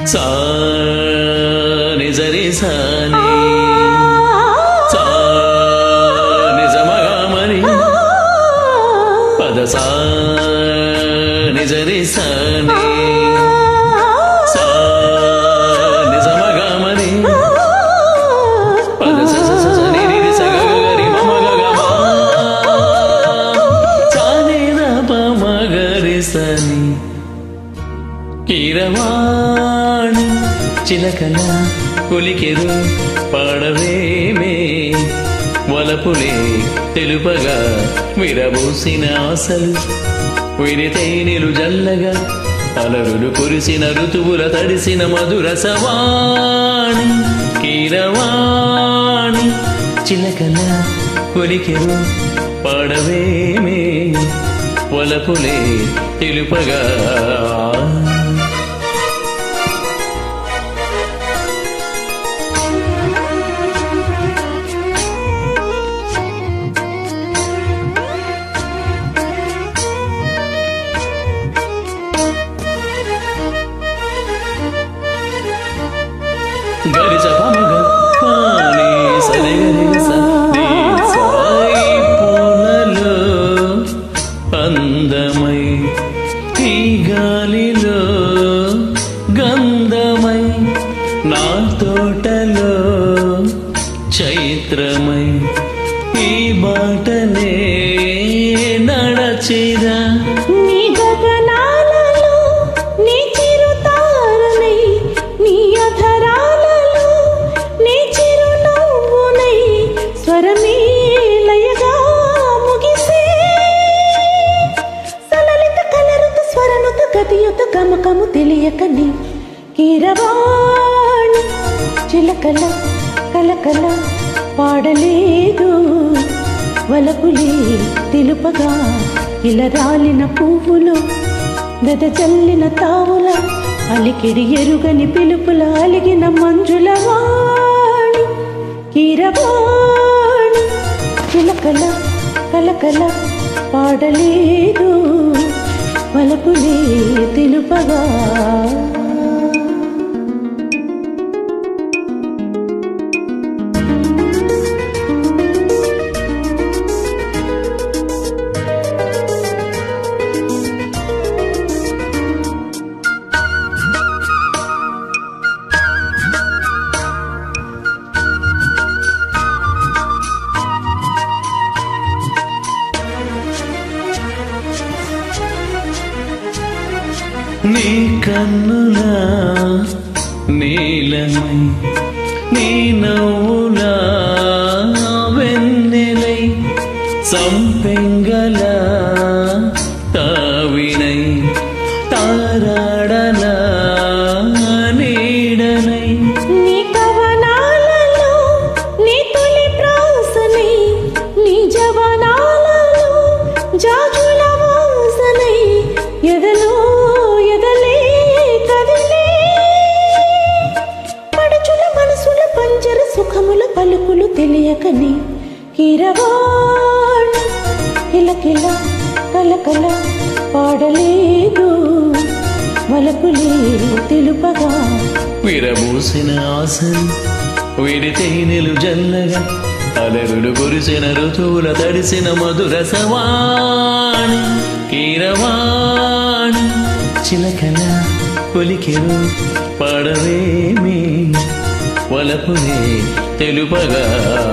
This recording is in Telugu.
సా నిజరి సాని సా నిజమగమని పద సా నిజరి సాని సా నిజమగమని పద స స స స ని ని ని స గ గ గ రి మ మ గ గ మ సా ని ద ప మ గ రి స ని కీరవాణి చిలకల కొలికెరు పాడవేమే వలపులే తెలుపగా విరబూసిన ఆశలు విరితైనిలు జల్లగా అలరులు కురిసిన ఋతువుల తడిసిన మధుర సవాణి కీరవాణి చిలకల కొలికెరు పాడవేమే వలపులే తెలుపగా గరిజ పమగ పాని సరిగరిస నీ సాయి పూలలో అందమై ఈ గాలిలో గంధమై నా తోటలో చైత్రమై ఈ బాటనే నడచిరా నీ గగనాలలో నీ చిరుతారనై నీ అధరాలలో నీ చిరునవ్వునై స్వరమే లయగా ముగిసే సలలిత కలరుత స్వరనుత గతియుత గమకము తెలియకని కీరవాణి చిలకల కలకల పాడలేదు వలపులే తెలుపగా ఇలా రాలిన పువ్వులు గద చల్లిన తావుల అలికిడి ఎరుగని పిలుపుల అలిగిన మంజుల వాణి కీరవాణి చిలకల కలకల పాడలేదు వలపులే తెలుపగా నీ కన్నులా నీలమై నీ నవ్వులా వెన్నెలై సంపెంగల తావినై తారాడలా నీడనై నీ కవనాలలో నీ తొలి ప్రాసనై నీ జవనాలలో జాజుల వాసనై ఎదలో ఎదలే కదిలే పడుచుల మనసుల పంజర సుఖముల పలుకులు తెలియకని కిరవాణి కిలకిల కలకల పాడలేదు వలపులే తెలుపగా విరబూసిన ఆశలు విడితేనెలు జల్లగా అలరులు కురిసిన ఋతువుల తడిసిన మధుర సవాణి కీరవాణి చిలకల కొలికెరు పడవేమి వలపునే తెలుపగా